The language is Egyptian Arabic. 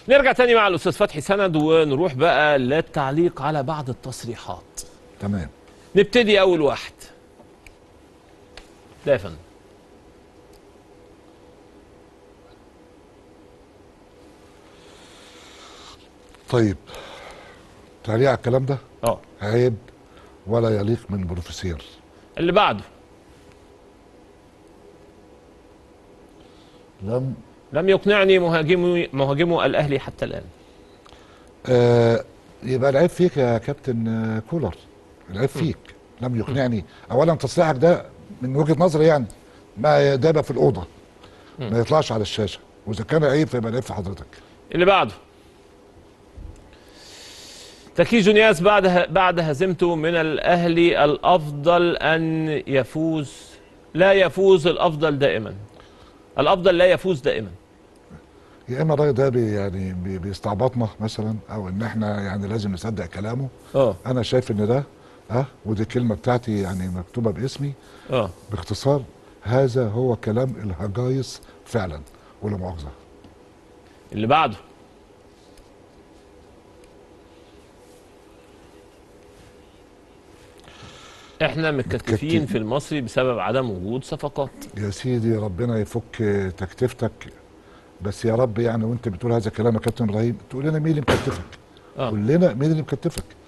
نرجع تاني مع الاستاذ فتحي سند ونروح بقى للتعليق على بعض التصريحات تمام نبتدي اول واحد لا يا فندم طيب تعليق على الكلام ده اه عيب ولا يليق من بروفيسير اللي بعده لم لم يقنعني مهاجمو مهاجمو الاهلي حتى الان آه يبقى العيب فيك يا كابتن آه، كولر العيب فيك لم يقنعني اولا تصريحك ده من وجهه نظري يعني ما ده يبقى في الاوضه ما يطلعش على الشاشه واذا كان عيب فيبقى العيب في حضرتك اللي بعده تكي جونياس بعد بعد هزيمته من الاهلي الافضل ان يفوز لا يفوز الافضل دائما الافضل لا يفوز دائما يا اما الراجل ده بي يعني بي بيستعبطنا مثلا او ان احنا يعني لازم نصدق كلامه اه انا شايف ان ده ها ودي الكلمه بتاعتي يعني مكتوبه باسمي اه باختصار هذا هو كلام الهجايص فعلا ولا مؤاخذه اللي بعده احنا متكتفين متكتف- في المصري بسبب عدم وجود صفقات يا سيدي ربنا يفك تكتفتك بس يا رب يعني وانت بتقول هذا الكلام يا كابتن ابراهيم تقول لنا مين اللي مكتفك اه قول لنا مين اللي مكتفك